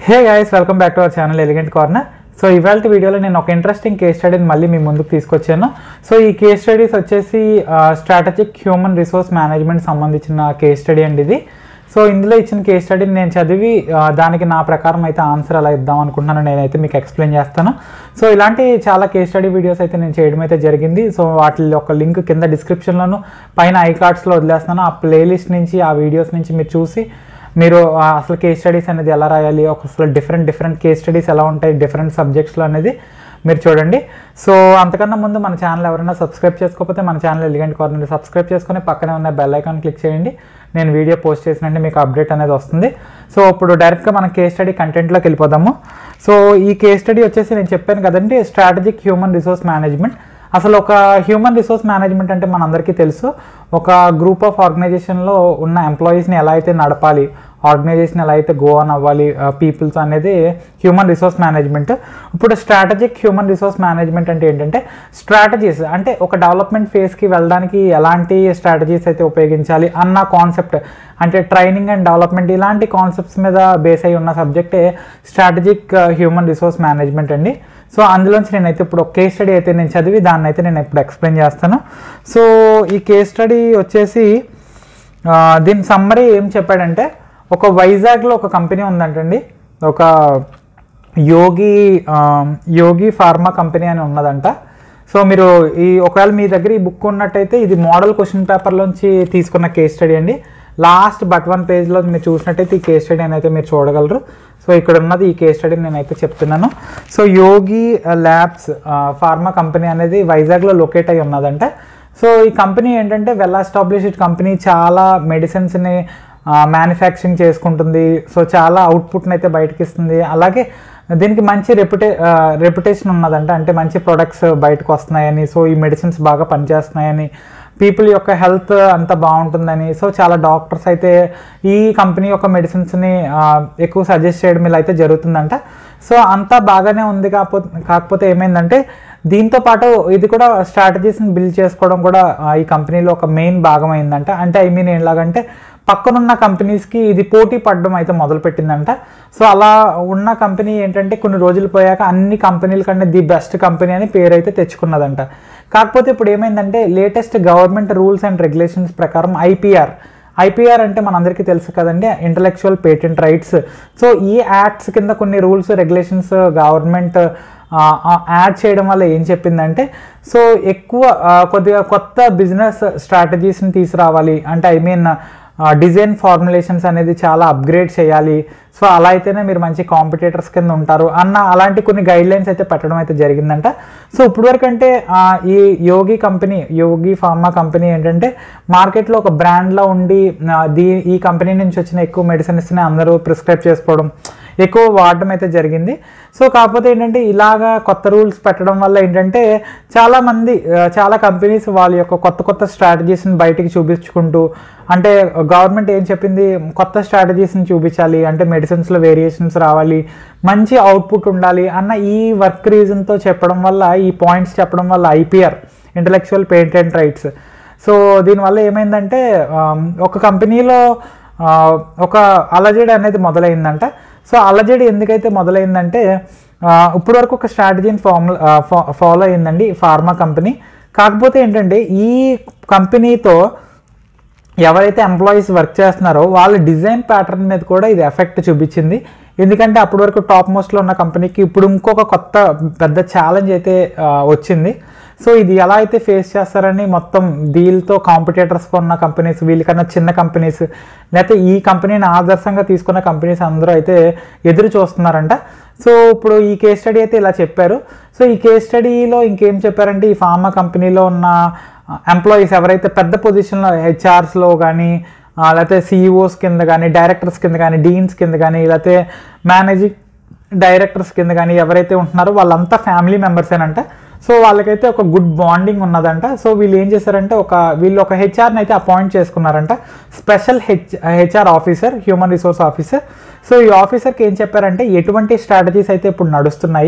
hey guys welcome back to our channel Elegant Corner so ఇవాళ వీడియోలో నేను ఒక ఇంట్రెస్టింగ్ కేస్ స్టడీని మళ్ళీ మీ ముందుకు తీసుకొచ్చాను సో ఈ కేస్ స్టడీస్ వచ్చేసి స్ట్రాటజిక్ హ్యూమన్ రిసోర్స్ మేనేజ్మెంట్ సంబంధించిన కేస్ స్టడీ అండి ఇది సో ఇందులో ఇచ్చిన కేస్ స్టడీని నేను చదివి ఆ, దానికి నా ప్రకారం అయితే ఆన్సర్ ఎలా ఇద్దాం అనుకుంటున్నాను నేనైతే మీకు ఎక్స్ప్లెయిన్ చేస్తాను సో ఇలాంటి చాలా కేస్ స్టడీ వీడియోస్ అయితే నేను చేయడం అయితే జరిగింది సో వాటి యొక్క లింక్ కింద డిస్క్రిప్షన్లోను పైన ఐ కార్డ్స్లో వదిలేస్తున్నాను ఆ ప్లేలిస్ట్ నుంచి ఆ వీడియోస్ నుంచి మీరు చూసి మీరు ఆ, అసలు కేస్ స్టడీస్ అనేది ఎలా రాయాలి ఒక అసలు డిఫరెంట్ డిఫరెంట్ కేస్ స్టడీస్ ఎలా ఉంటాయి డిఫరెంట్ సబ్జెక్ట్స్లో అనేది మీరు చూడండి సో అంతకన్నా ముందు మన ఛానల్ ఎవరైనా సబ్స్క్రైబ్ చేసుకోకపోతే మన ఛానల్ ఎలిగెంట్ కార్నర్ సబ్స్క్రైబ్ చేసుకొని పక్కనే ఉన్న బెల్ ఐకాన్ క్లిక్ చేయండి నేను వీడియో పోస్ట్ చేసినట్టు మీకు అప్డేట్ అనేది వస్తుంది సో ఇప్పుడు డైరెక్ట్గా మనం కేస్ స్టడీ కంటెంట్లోకి వెళ్ళిపోదాము సో ఈ కేస్ స్టడీ వచ్చేసి నేను చెప్పాను కదండి స్ట్రాటజిక్ హ్యూమన్ రిసోర్స్ మేనేజ్మెంట్ అసలు ఒక హ్యూమన్ రిసోర్స్ మేనేజ్మెంట్ అంటే మనందరికీ తెలుసు ఒక గ్రూప్ ఆఫ్ ఆర్గనైజేషన్లో ఉన్న ఎంప్లాయీస్ని ఎలా అయితే నడపాలి ఆర్గనైజేషన్ ఎలా అయితే గో ఆన్ అవ్వాలి పీపుల్స్ అనేది హ్యూమన్ రిసోర్స్ మేనేజ్మెంట్ ఇప్పుడు స్ట్రాటజిక్ హ్యూమన్ రిసోర్స్ మేనేజ్మెంట్ అంటే ఏంటంటే స్ట్రాటజీస్ అంటే ఒక డెవలప్మెంట్ ఫేజ్కి వెళ్ళడానికి ఎలాంటి స్ట్రాటజీస్ అయితే ఉపయోగించాలి అన్న కాన్సెప్ట్ అంటే ట్రైనింగ్ అండ్ డెవలప్మెంట్ ఇలాంటి కాన్సెప్ట్స్ మీద బేస్ అయి ఉన్న సబ్జెక్టే స్ట్రాటజిక్ హ్యూమన్ రిసోర్స్ మేనేజ్మెంట్ అండి సో అందులోంచి నేనైతే ఇప్పుడు ఒక కేస్ స్టడీ అయితే నేను చదివి దాన్ని అయితే నేను ఇప్పుడు ఎక్స్ప్లెయిన్ చేస్తాను సో ఈ కేస్ స్టడీ వచ్చేసి ఆ, దీని సమ్మరీ ఏం చెప్పాడంటే ఒక వైజాగ్లో ఒక కంపెనీ ఉందంటండి ఒక యోగి ఆ, యోగి ఫార్మా కంపెనీ అని ఉన్నదంట సో మీరు ఈ ఒకవేళ మీ దగ్గర ఈ బుక్ ఉన్నట్టయితే ఇది మోడల్ క్వశ్చన్ పేపర్లోంచి తీసుకున్న కేస్ స్టడీ అండి లాస్ట్ బట్ వన్ పేజ్లో మీరు చూసినట్టయితే ఈ కేస్ స్టడీ అయితే మీరు చూడగలరు సో ఇక్కడ ఉన్నది ఈ కేస్ స్టడీ నేనైతే చెప్తున్నాను so Yogi labs pharma company అనేది వైజాగ్లో లొకేట్ అయి ఉన్నదంట సో ఈ కంపెనీ ఏంటంటే వెల్ ఎస్టాబ్లిష్డ్ కంపెనీ చాలా మెడిసిన్స్ని మ్యానుఫ్యాక్చరింగ్ చేసుకుంటుంది సో చాలా అవుట్పుట్ని అయితే బయటకి ఇస్తుంది అలాగే దీనికి మంచి రెప్యుటే రెప్యుటేషన్ ఉన్నదంట అంటే మంచి ప్రొడక్ట్స్ బయటకు వస్తున్నాయని సో ఈ మెడిసిన్స్ బాగా పనిచేస్తున్నాయని పీపుల్ యొక్క హెల్త్ అంతా బాగుంటుందని సో చాలా డాక్టర్స్ అయితే ఈ కంపెనీ యొక్క మెడిసిన్స్ని ఎక్కువ సజెస్ట్ చేయడం ఇలా అయితే జరుగుతుందంట సో అంతా బాగానే ఉంది కాకపోతే కాకపోతే ఏమైందంటే దీంతో పాటు ఇది కూడా స్ట్రాటజీస్ని బిల్డ్ చేసుకోవడం కూడా ఆ, ఈ కంపెనీలో ఒక మెయిన్ భాగం అయిందంట అంటే ఐ మీన్ ఎలాగంటే పక్కనున్న కంపెనీస్కి ఇది పోటీ పడడం అయితే మొదలుపెట్టిందంట సో అలా ఉన్న కంపెనీ ఏంటంటే కొన్ని రోజులు పోయాక అన్ని కంపెనీల కంటే ది బెస్ట్ కంపెనీ అని పేరు అయితే తెచ్చుకున్నదంట కాకపోతే ఇప్పుడు ఏమైందంటే latest government rules and regulations ప్రకారం ఐపీఆర్ ఐపీఆర్ అంటే మనందరికీ తెలుసు కదండి ఇంటలెక్చువల్ పేటెంట్ రైట్స్ సో ఈ యాక్ట్స్ కింద కొన్ని రూల్స్ రెగ్యులేషన్స్ గవర్నమెంట్ యాడ్ చేయడం వల్ల ఏం చెప్పిందంటే సో ఎక్కువ ఆ, కొద్దిగా కొత్త బిజినెస్ స్ట్రాటజీస్ని తీసుకురావాలి అంటే ఐ మీన్ డిజైన్ ఫార్ములేషన్స్ అనేది చాలా అప్గ్రేడ్ చేయాలి సో అలా అయితేనే మీరు మంచి కాంపిటేటర్స్ కింద ఉంటారు అన్న అలాంటి కొన్ని గైడ్ లైన్స్ అయితే పెట్టడం అయితే జరిగిందంట సో ఇప్పుడు వరకు అంటే ఆ, ఈ Yogi company Yogi pharma company ఏంటంటే మార్కెట్లో ఒక బ్రాండ్లో ఉండి ఆ, దీ ఈ కంపెనీ నుంచి వచ్చిన ఎక్కువ మెడిసిన్స్ని అందరూ ప్రిస్క్రైబ్ చేసుకోవడం ఎక్కువ వాడడం అయితే జరిగింది సో కాకపోతే ఏంటంటే ఇలాగా కొత్త రూల్స్ పెట్టడం వల్ల ఏంటంటే చాలామంది ఆ, చాలా కంపెనీస్ వాళ్ళ యొక్క కొత్త కొత్త స్ట్రాటజీస్ని బయటికి చూపించుకుంటూ అంటే గవర్నమెంట్ ఏం చెప్పింది కొత్త స్ట్రాటజీస్ని చూపించాలి అంటే మెడిసిన్స్లో వేరియేషన్స్ రావాలి మంచి అవుట్పుట్ ఉండాలి అన్న ఈ వర్క్ రీజన్తో చెప్పడం వల్ల ఈ పాయింట్స్ చెప్పడం వల్ల IPR intellectual patent rights so దీనివల్ల ఏమైందంటే ఆమ్, ఒక కంపెనీలో ఆ, ఒక అలజడి అనేది మొదలైందంట సో అలజడి ఎందుకైతే మొదలైందంటే ఆ, ఇప్పుడు వరకు ఒక స్ట్రాటజీని ఫార్ములా ఫాలో అయిందండి ఫార్మా కంపెనీ కాకపోతే ఏంటంటే ఈ కంపెనీతో ఎవరైతే ఎంప్లాయీస్ వర్క్ చేస్తున్నారో వాళ్ళ డిజైన్ ప్యాటర్న్ మీద కూడా ఇది ఎఫెక్ట్ చూపించింది ఎందుకంటే అప్పటి వరకు టాప్ మోస్ట్లో ఉన్న కంపెనీకి ఇప్పుడు ఇంకొక కొత్త పెద్ద ఛాలెంజ్ అయితే ఆ, వచ్చింది సో ఇది ఎలా అయితే ఫేస్ చేస్తారని మొత్తం దీనితో కాంపిటేటర్స్ ఉన్న కంపెనీస్ వీళ్ళకన్నా చిన్న కంపెనీస్ లేకపోతే ఈ కంపెనీని ఆదర్శంగా తీసుకున్న కంపెనీస్ అందరూ అయితే ఎదురు చూస్తున్నారంట సో ఇప్పుడు ఈ కేస్ స్టడీ అయితే ఇలా చెప్పారు సో ఈ కేస్ స్టడీలో ఇంకేం చెప్పారంటే ఈ ఫార్మా కంపెనీలో ఉన్న ఎంప్లాయీస్ ఎవరైతే పెద్ద పొజిషన్లో హెచ్ఆర్స్లో కానీ లేకపోతే సిఇఓస్ కింద కానీ డైరెక్టర్స్ కింద కానీ డీన్స్ కింద కానీ లేకపోతే మేనేజింగ్ డైరెక్టర్స్ కింద కానీ ఎవరైతే ఉంటున్నారో వాళ్ళంతా ఫ్యామిలీ మెంబర్సేనంట సో వాళ్ళకైతే ఒక గుడ్ బాండింగ్ ఉన్నదంట సో వీళ్ళు ఏం చేశారంటే ఒక వీళ్ళు ఒక హెచ్ఆర్ని అయితే అపాయింట్ చేసుకున్నారంట special H HR officer human resource officer so ఈ ఆఫీసర్కి ఏం చెప్పారంటే ఎటువంటి స్ట్రాటజీస్ అయితే ఇప్పుడు నడుస్తున్నాయి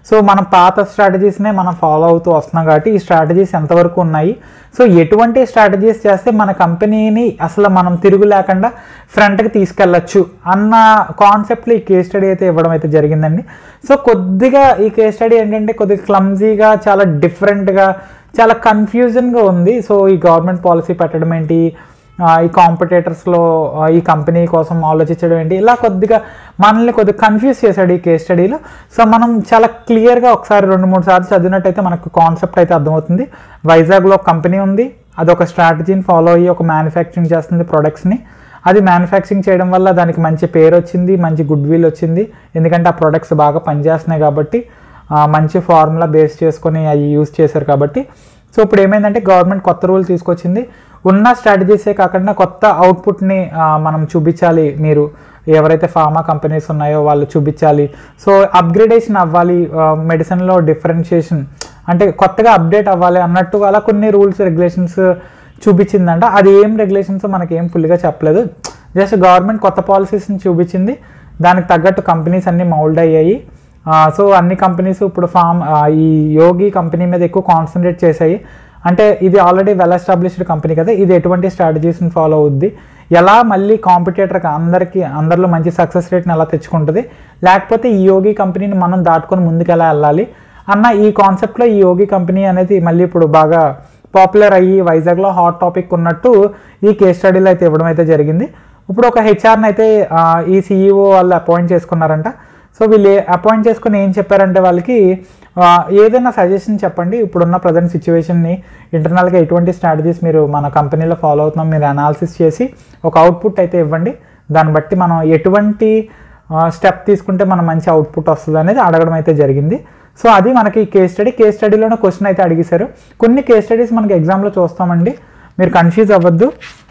సో మన పాత స్ట్రాటజీస్నే మనం ఫాలో అవుతూ వస్తున్నాం కాబట్టి ఈ స్ట్రాటజీస్ ఎంతవరకు ఉన్నాయి సో ఎటువంటి స్ట్రాటజీస్ చేస్తే మన కంపెనీని అసలు మనం తిరుగు లేకుండా ఫ్రంట్కి తీసుకెళ్ళచ్చు అన్న కాన్సెప్ట్లో ఈ కేస్ స్టడీ అయితే ఇవ్వడం అయితే జరిగిందండి సో కొద్దిగా ఈ కేస్ స్టడీ ఏంటంటే కొద్దిగా క్లమ్జీగా చాలా డిఫరెంట్గా చాలా కన్ఫ్యూజన్గా ఉంది సో ఈ గవర్నమెంట్ పాలసీ పెట్టడం ఏంటి ఆ, ఈ కాంపిటేటర్స్లో ఈ కంపెనీ కోసం ఆలోచించడం ఏంటి ఇలా కొద్దిగా మనల్ని కొద్దిగా కన్ఫ్యూజ్ చేశాడు ఈ కేస్ స్టడీలో సో మనం చాలా క్లియర్గా ఒకసారి రెండు మూడు సార్లు చదివినట్టయితే మనకు కాన్సెప్ట్ అయితే అర్థమవుతుంది వైజాగ్లో ఒక కంపెనీ ఉంది అది ఒక స్ట్రాటజీని ఫాలో అయ్యి ఒక మ్యానుఫ్యాక్చరింగ్ చేస్తుంది ప్రొడక్ట్స్ని అది మ్యానుఫ్యాక్చరింగ్ చేయడం వల్ల దానికి మంచి పేరు వచ్చింది మంచి గుడ్ విల్ వచ్చింది ఎందుకంటే ఆ ప్రొడక్ట్స్ బాగా పనిచేస్తున్నాయి కాబట్టి ఆ, మంచి ఫార్ములా బేస్ చేసుకొని అవి యూజ్ చేశారు కాబట్టి సో ఇప్పుడు ఏమైందంటే గవర్నమెంట్ కొత్త రూల్ తీసుకొచ్చింది ఉన్న స్ట్రాటజీసే కాకుండా కొత్త అవుట్పుట్ని మనం చూపించాలి మీరు ఎవరైతే ఫార్మా కంపెనీస్ ఉన్నాయో వాళ్ళు చూపించాలి సో అప్గ్రేడేషన్ అవ్వాలి మెడిసిన్లో డిఫరెన్షియేషన్ అంటే కొత్తగా అప్డేట్ అవ్వాలి అన్నట్టు అలా కొన్ని రూల్స్ రెగ్యులేషన్స్ చూపించిందంట అది ఏం రెగ్యులేషన్స్ మనకి ఏం ఫుల్గా చెప్పలేదు జస్ట్ గవర్నమెంట్ కొత్త పాలసీస్ని చూపించింది దానికి తగ్గట్టు కంపెనీస్ అన్నీ మౌల్డ్ అయ్యాయి సో అన్ని కంపెనీస్ ఇప్పుడు ఫామ్ ఈ యోగి కంపెనీ మీద ఎక్కువ కాన్సన్ట్రేట్ చేశాయి అంటే ఇది ఆల్రెడీ వెల్ ఎస్టాబ్లిష్డ్ కంపెనీ కదా ఇది ఎటువంటి స్ట్రాటజీస్ని ఫాలో అవుద్ది ఎలా మళ్ళీ కాంపిటేటర్కి అందరికీ అందరిలో మంచి సక్సెస్ రేట్ని ఎలా తెచ్చుకుంటుంది లేకపోతే ఈ యోగి కంపెనీని మనం దాటుకొని ముందుకు ఎలా వెళ్ళాలి అన్న ఈ కాన్సెప్ట్లో ఈ యోగి కంపెనీ అనేది మళ్ళీ ఇప్పుడు బాగా పాపులర్ అయ్యి వైజాగ్లో హాట్ టాపిక్ ఉన్నట్టు ఈ కేస్ స్టడీలో అయితే ఇవ్వడం అయితే జరిగింది ఇప్పుడు ఒక హెచ్ఆర్ని అయితే ఆ, ఈ సీఈఓ వాళ్ళు అపాయింట్ చేసుకున్నారంట సో వీళ్ళు అపాయింట్ చేసుకుని ఏం చెప్పారంటే వాళ్ళకి ఆ, ఏదైనా సజెషన్ చెప్పండి ఇప్పుడున్న ప్రజెంట్ సిచ్యువేషన్ని ఇంటర్నల్గా ఎటువంటి స్ట్రాటజీస్ మీరు మన కంపెనీలో ఫాలో అవుతున్నాం మీరు అనాలిసిస్ చేసి ఒక అవుట్పుట్ అయితే ఇవ్వండి దాన్ని బట్టి మనం ఎటువంటి స్టెప్ తీసుకుంటే మనం మంచి అవుట్పుట్ వస్తుంది అనేది అడగడం అయితే జరిగింది సో అది మనకి కేస్ స్టడీ కేస్ స్టడీలోనే క్వశ్చన్ అయితే అడిగేశారు కొన్ని కేస్ స్టడీస్ మనకి ఎగ్జామ్లో చూస్తామండి మీరు కన్ఫ్యూజ్ అవ్వద్దు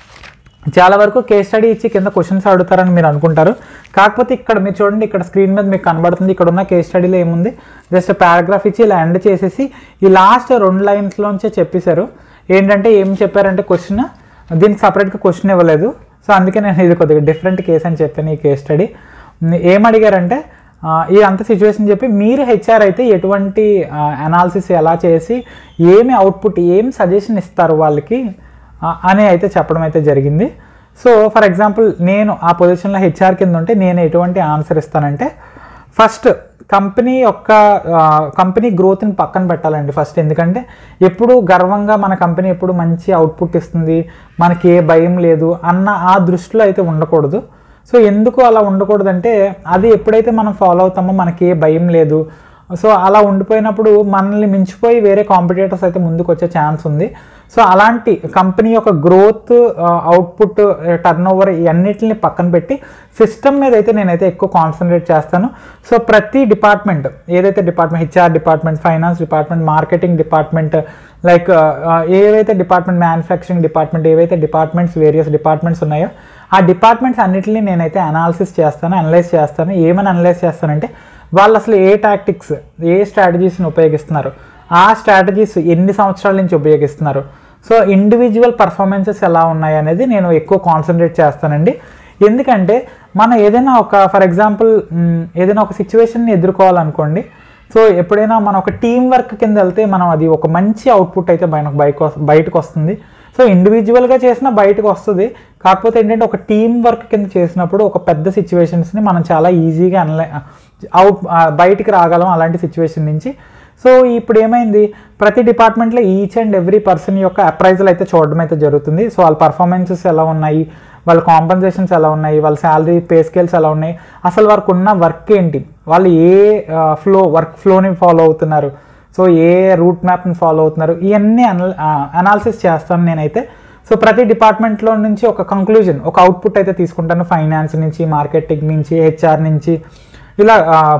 చాలా వరకు కేస్ స్టడీ ఇచ్చి కింద క్వశ్చన్స్ అడుగుతారని మీరు అనుకుంటారు కాకపోతే ఇక్కడ మీరు చూడండి ఇక్కడ స్క్రీన్ మీద మీకు కనబడుతుంది ఇక్కడ ఉన్న కేస్ స్టడీలో ఏముంది జస్ట్ పారాగ్రాఫ్ ఇచ్చి ఇలా ఎండ్ చేసేసి ఈ లాస్ట్ రెండు లైన్స్లోంచే చెప్పేశారు ఏంటంటే ఏం చెప్పారంటే క్వశ్చన్ దీనికి సపరేట్గా క్వశ్చన్ ఇవ్వలేదు సో అందుకే నేను ఇది కొద్దిగా డిఫరెంట్ కేస్ అని చెప్పాను ఈ కేస్ స్టడీ ఏం అడిగారంటే ఆ, ఈ అంత సిచ్యువేషన్ చెప్పి మీరు హెచ్ఆర్ అయితే ఎటువంటి అనాలిసిస్ ఎలా చేసి ఏమి అవుట్పుట్ ఏం సజెషన్ ఇస్తారు వాళ్ళకి ఆ, అని అయితే చెప్పడం అయితే జరిగింది సో ఫర్ ఎగ్జాంపుల్ నేను ఆ పొజిషన్లో హెచ్ఆర్ కింద ఉంటే నేను ఎటువంటి ఆన్సర్ ఇస్తానంటే ఫస్ట్ కంపెనీ యొక్క కంపెనీ గ్రోత్ని పక్కన పెట్టాలండి ఫస్ట్ ఎందుకంటే ఎప్పుడు గర్వంగా మన కంపెనీ ఎప్పుడు మంచి అవుట్పుట్ ఇస్తుంది మనకి ఏ భయం లేదు అన్న ఆ దృష్టిలో అయితే ఉండకూడదు సో ఎందుకు అలా ఉండకూడదంటే అది ఎప్పుడైతే మనం ఫాలో అవుతామో మనకి ఏ భయం లేదు సో అలా ఉండిపోయినప్పుడు మనల్ని మించిపోయి వేరే కాంపిటేటర్స్ అయితే ముందుకు వచ్చే ఛాన్స్ ఉంది సో అలాంటి కంపెనీ యొక్క గ్రోత్ అవుట్పుట్ టర్న్ ఓవర్ ఇవన్నిటిని పక్కన పెట్టి సిస్టమ్ మీద అయితే నేనైతే ఎక్కువ కాన్సన్ట్రేట్ చేస్తాను సో ప్రతి డిపార్ట్మెంట్ ఏదైతే department HR department finance department marketing department like ఏవైతే డిపార్ట్మెంట్ మ్యానుఫ్యాక్చరింగ్ డిపార్ట్మెంట్ ఏవైతే డిపార్ట్మెంట్స్ వేరియస్ డిపార్ట్మెంట్స్ ఉన్నాయో ఆ డిపార్ట్మెంట్స్ అన్నిటిని నేనైతే అనాలిసిస్ చేస్తాను అనలైజ్ చేస్తాను ఏమని అనలైజ్ చేస్తానంటే వాళ్ళు అసలు ఏ టాక్టిక్స్ ఏ స్ట్రాటజీస్ని ఉపయోగిస్తున్నారు ఆ స్ట్రాటజీస్ ఎన్ని సంవత్సరాల నుంచి ఉపయోగిస్తున్నారు సో ఇండివిజువల్ పర్ఫార్మెన్సెస్ ఎలా ఉన్నాయి అనేది నేను ఎక్కువ కాన్సన్ట్రేట్ చేస్తానండి ఎందుకంటే మనం ఏదైనా ఒక ఫర్ ఎగ్జాంపుల్ ఏదైనా ఒక సిచ్యువేషన్ని ఎదుర్కోవాలనుకోండి సో ఎప్పుడైనా మనం ఒక టీం వర్క్ కింద వెళ్తే మనం అది ఒక మంచి అవుట్పుట్ అయితే మనకు బయట బయటకు వస్తుంది సో ఇండివిజువల్గా చేసిన బయటకు వస్తుంది కాకపోతే ఏంటంటే ఒక టీం వర్క్ కింద చేసినప్పుడు ఒక పెద్ద సిచ్యువేషన్స్ని మనం చాలా ఈజీగా అనలై అవుట్ బయటికి రాగలం అలాంటి సిచ్యువేషన్ నుంచి సో ఇప్పుడు ఏమైంది ప్రతి డిపార్ట్మెంట్లో ఈచ్ అండ్ ఎవ్రీ పర్సన్ యొక్క అప్రైజల్ అయితే చూడడం అయితే జరుగుతుంది సో వాళ్ళ పర్ఫార్మెన్సెస్ ఎలా ఉన్నాయి వాళ్ళ కాంపన్సేషన్స్ ఎలా ఉన్నాయి వాళ్ళ శాలరీ పే స్కేల్స్ ఎలా ఉన్నాయి అసలు వారికి ఉన్న వర్క్ ఏంటి వాళ్ళు ఏ ఫ్లో వర్క్ ఫ్లోని ఫాలో అవుతున్నారు సో ఏ రూట్ మ్యాప్ని ఫాలో అవుతున్నారు ఇవన్నీ అనల్ అనాలిసిస్ చేస్తాను నేనైతే సో ప్రతి డిపార్ట్మెంట్లో నుంచి ఒక కంక్లూజన్ ఒక అవుట్పుట్ అయితే తీసుకుంటాను ఫైనాన్స్ నుంచి మార్కెటింగ్ నుంచి హెచ్ఆర్ నుంచి ఇలా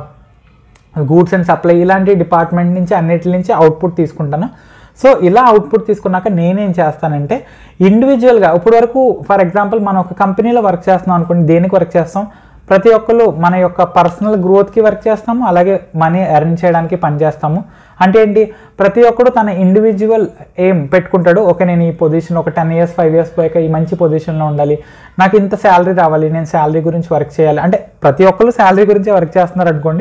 గూడ్స్ అండ్ సప్లై ఇలాంటి డిపార్ట్మెంట్ నుంచి అన్నిటి నుంచి అవుట్పుట్ తీసుకుంటాను సో ఇలా అవుట్పుట్ తీసుకున్నాక నేనేం చేస్తానంటే ఇండివిజువల్గా ఇప్పుడు వరకు ఫర్ ఎగ్జాంపుల్ మనం ఒక కంపెనీలో వర్క్ చేస్తున్నాం అనుకోండి దేనికి వర్క్ చేస్తాం ప్రతి ఒక్కరు మన యొక్క పర్సనల్ గ్రోత్కి వర్క్ చేస్తాము అలాగే మనీ ఎర్న్ చేయడానికి పనిచేస్తాము అంటే ఏంటి ప్రతి ఒక్కడు తన ఇండివిజువల్ ఏం పెట్టుకుంటాడు ఓకే నేను ఈ పొజిషన్ ఒక టెన్ ఇయర్స్ ఫైవ్ ఇయర్స్ పోయాక ఈ మంచి పొజిషన్లో ఉండాలి నాకు ఇంత శాలరీ రావాలి నేను శాలరీ గురించి వర్క్ చేయాలి అంటే ప్రతి ఒక్కరు శాలరీ గురించి వర్క్ చేస్తున్నారు అనుకోండి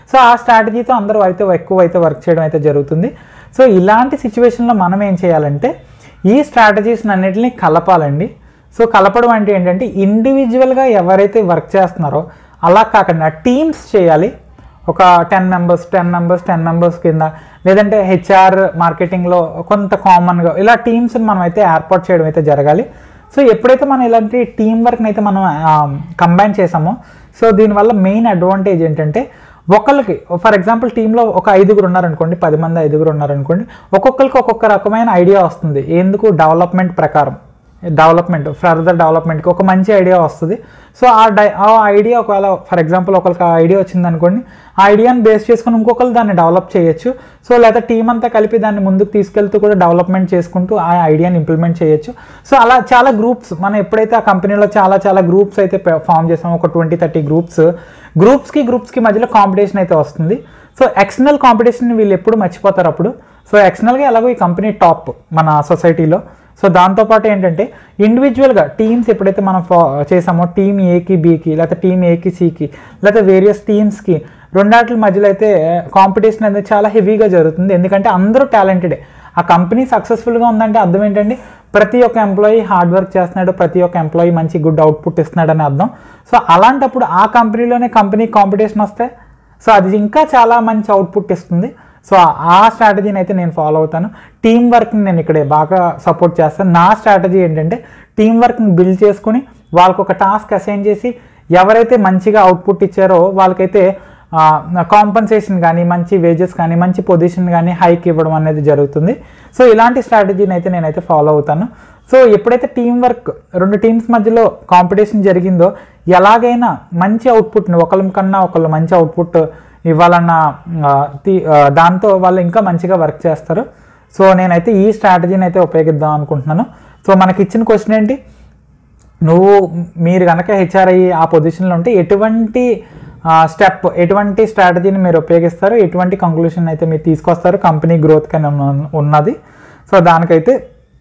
సో ఆ స్ట్రాటజీతో అందరూ అయితే ఎక్కువ అయితే వర్క్ చేయడం అయితే జరుగుతుంది సో ఇలాంటి సిచ్యువేషన్లో మనం ఏం చేయాలంటే ఈ స్ట్రాటజీస్ని అన్నిటిని కలపాలండి సో కలపడం అంటే ఏంటంటే ఇండివిజువల్గా ఎవరైతే వర్క్ చేస్తున్నారో అలా కాకుండా టీమ్స్ చేయాలి ఒక ten members ten members ten members కింద లేదంటే హెచ్ఆర్ మార్కెటింగ్లో కొంత కామన్గా ఇలా టీమ్స్ని మనం అయితే ఏర్పాటు చేయడం అయితే జరగాలి సో ఎప్పుడైతే మనం ఇలాంటి టీం వర్క్ని అయితే మనం కంబైన్ చేసామో సో దీనివల్ల మెయిన్ అడ్వాంటేజ్ ఏంటంటే ఒకళ్ళకి ఫర్ ఎగ్జాంపుల్ టీంలో ఒక ఐదుగురు ఉన్నారనుకోండి పది మంది ఐదుగురు ఉన్నారనుకోండి ఒక్కొక్కరికి ఒక్కొక్క రకమైన ఐడియా వస్తుంది ఎందుకు డెవలప్మెంట్ ప్రకారం డెవలప్మెంట్ ఫర్దర్ డెవలప్మెంట్కి ఒక మంచి ఐడియా వస్తుంది సో ఆ డై ఆ ఐడియా ఒకవేళ ఫర్ ఎగ్జాంపుల్ ఒకరికి ఆ ఐడియా వచ్చింది అనుకోండి ఆ ఐడియాని బేస్ చేసుకుని ఇంకొకరు దాన్ని డెవలప్ చేయొచ్చు సో లేదా టీం అంతా కలిపి దాన్ని ముందుకు తీసుకెళ్తూ కూడా డెవలప్మెంట్ చేసుకుంటూ ఆ ఐడియాని ఇంప్లిమెంట్ చేయొచ్చు సో అలా చాలా గ్రూప్స్ మనం ఎప్పుడైతే ఆ కంపెనీలో చాలా చాలా గ్రూప్స్ అయితే ఫామ్ చేసామో ఒక ట్వంటీ థర్టీ గ్రూప్స్ గ్రూప్స్కి గ్రూప్స్కి మధ్యలో కాంపిటీషన్ అయితే వస్తుంది సో ఎక్స్టర్నల్ కాంపిటీషన్ వీళ్ళు ఎప్పుడు మర్చిపోతారు అప్పుడు సో ఎక్స్టర్నల్గా ఎలాగో ఈ కంపెనీ టాప్ మన సొసైటీలో సో దాంతోపాటు ఏంటంటే ఇండివిజువల్గా టీమ్స్ ఎప్పుడైతే మనం ఫా చేసామో టీమ్ ఏకి బీకి లేకపోతే టీమ్ ఏకి సికి లేకపోతే వేరియస్ టీమ్స్కి రెండాట్ల మధ్యలో అయితే కాంపిటీషన్ అనేది చాలా హెవీగా జరుగుతుంది ఎందుకంటే అందరూ టాలెంటెడే ఆ కంపెనీ సక్సెస్ఫుల్గా ఉందంటే అర్థం ఏంటండి ప్రతి ఒక్క ఎంప్లాయీ హార్డ్ వర్క్ చేస్తున్నాడు ప్రతి ఒక్క ఎంప్లాయీ మంచి గుడ్ అవుట్పుట్ ఇస్తున్నాడు అని అర్థం సో అలాంటప్పుడు ఆ కంపెనీలోనే కంపెనీ కాంపిటీషన్ వస్తే సో అది ఇంకా చాలా మంచి అవుట్పుట్ ఇస్తుంది సో ఆ స్ట్రాటజీని అయితే నేను ఫాలో అవుతాను టీం వర్క్ని నేను ఇక్కడ బాగా సపోర్ట్ చేస్తాను నా స్ట్రాటజీ ఏంటంటే టీం వర్క్ని బిల్డ్ చేసుకుని వాళ్ళకు ఒక టాస్క్ అసైన్ చేసి ఎవరైతే మంచిగా అవుట్పుట్ ఇచ్చారో వాళ్ళకైతే కాంపన్సేషన్ కానీ మంచి వేజెస్ కానీ మంచి పొజిషన్ కానీ హైక్ ఇవ్వడం అనేది జరుగుతుంది సో ఇలాంటి స్ట్రాటజీని అయితే నేనైతే ఫాలో అవుతాను సో ఎప్పుడైతే టీం వర్క్ రెండు టీమ్స్ మధ్యలో కాంపిటీషన్ జరిగిందో ఎలాగైనా మంచి అవుట్పుట్ని ఒకళ్ళ కన్నా ఒకళ్ళు మంచి అవుట్పుట్ ఇవ్వాలన్న ఆ, తి- ఆ, దాంతో వాళ్ళు ఇంకా మంచిగా వర్క్ చేస్తారు సో నేనైతే ఈ స్ట్రాటజీని అయితే ఉపయోగిద్దాం అనుకుంటున్నాను సో మనకి ఇచ్చిన క్వశ్చన్ ఏంటి నువ్వు మీరు కనుక హెచ్ఆర్ అయ్యి ఆ పొజిషన్లో ఉంటే ఎటువంటి స్టెప్ ఎటువంటి స్ట్రాటజీని మీరు ఉపయోగిస్తారు ఎటువంటి కంక్లూషన్ అయితే మీరు తీసుకొస్తారు కంపెనీ గ్రోత్ కానీ ఉన్న- ఉన్నది సో దానికైతే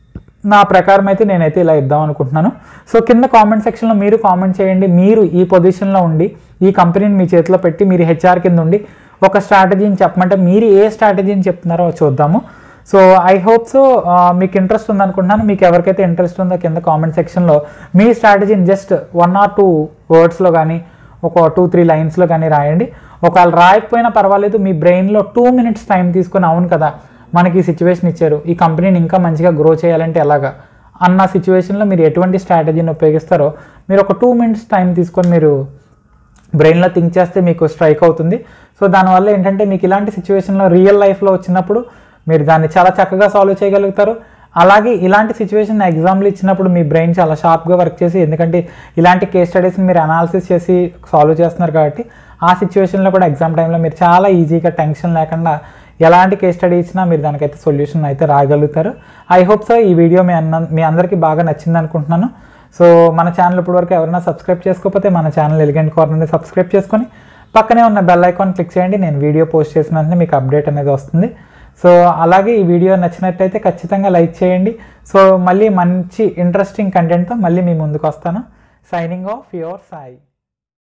నా ప్రకారం అయితే నేనైతే ఇలా ఇద్దాం అనుకుంటున్నాను సో కింద కామెంట్ సెక్షన్లో మీరు కామెంట్ చేయండి మీరు ఈ పొజిషన్లో ఉండి ఈ కంపెనీని మీ చేతిలో పెట్టి మీరు హెచ్ఆర్ కింద ఉండి ఒక స్ట్రాటజీని చెప్పమంటే మీరు ఏ స్ట్రాటజీని చెప్తున్నారో చూద్దాము సో ఐ హోప్ సో మీకు ఇంట్రెస్ట్ ఉందనుకుంటున్నాను మీకు ఎవరికైతే ఇంట్రెస్ట్ ఉందో కింద కామెంట్ సెక్షన్లో మీ స్ట్రాటజీని జస్ట్ వన్ ఆర్ టూ వర్డ్స్లో కానీ ఒక టూ త్రీ లైన్స్లో కానీ రాయండి ఒకవేళ రాయకపోయినా పర్వాలేదు మీ బ్రెయిన్లో టూ మినిట్స్ టైం తీసుకొని అవును కదా మనకి ఈ సిచ్యువేషన్ ఇచ్చారు ఈ కంపెనీని ఇంకా మంచిగా గ్రో చేయాలంటే ఎలాగా అన్న సిచ్యువేషన్లో మీరు ఎటువంటి స్ట్రాటజీని ఉపయోగిస్తారో మీరు ఒక టూ మినిట్స్ టైం తీసుకొని మీరు బ్రెయిన్లో థింక్ చేస్తే మీకు స్ట్రైక్ అవుతుంది సో దానివల్ల ఏంటంటే మీకు ఇలాంటి సిచ్యువేషన్లో రియల్ లైఫ్లో వచ్చినప్పుడు మీరు దాన్ని చాలా చక్కగా సాల్వ్ చేయగలుగుతారు అలాగే ఇలాంటి సిచ్యువేషన్ ఎగ్జామ్లు ఇచ్చినప్పుడు మీ బ్రెయిన్ చాలా షార్ప్గా వర్క్ చేసి ఎందుకంటే ఇలాంటి కేస్ స్టడీస్ని మీరు అనాలిసిస్ చేసి సాల్వ్ చేస్తున్నారు కాబట్టి ఆ సిచ్యువేషన్లో కూడా ఎగ్జామ్ టైంలో మీరు చాలా ఈజీగా టెన్షన్ లేకుండా ఎలాంటి కేస్ స్టడీ ఇచ్చినా మీరు దానికైతే సొల్యూషన్ అయితే రాగలుగుతారు ఐ హోప్ సో ఈ వీడియో మీ అన్న మీ అందరికీ బాగా నచ్చింది అనుకుంటున్నాను సో మన ఛానల్ ఇప్పటివరకు ఎవరైనా సబ్స్క్రైబ్ చేసుకోకపోతే మన ఛానల్ ఎలిగెంట్ కార్నర్ని సబ్స్క్రైబ్ చేసుకొని పక్కనే ఉన్న బెల్ ఐకాన్ క్లిక్ చేయండి నేను వీడియో పోస్ట్ చేసిన వెంటనే మీకు అప్డేట్ అనేది వస్తుంది సో అలాగే ఈ వీడియో నచ్చినట్టయితే ఖచ్చితంగా లైక్ చేయండి సో మళ్ళీ మంచి ఇంట్రెస్టింగ్ కంటెంట్తో మళ్ళీ మీ ముందుకు వస్తాను సైనింగ్ ఆఫ్ యువర్ సాయి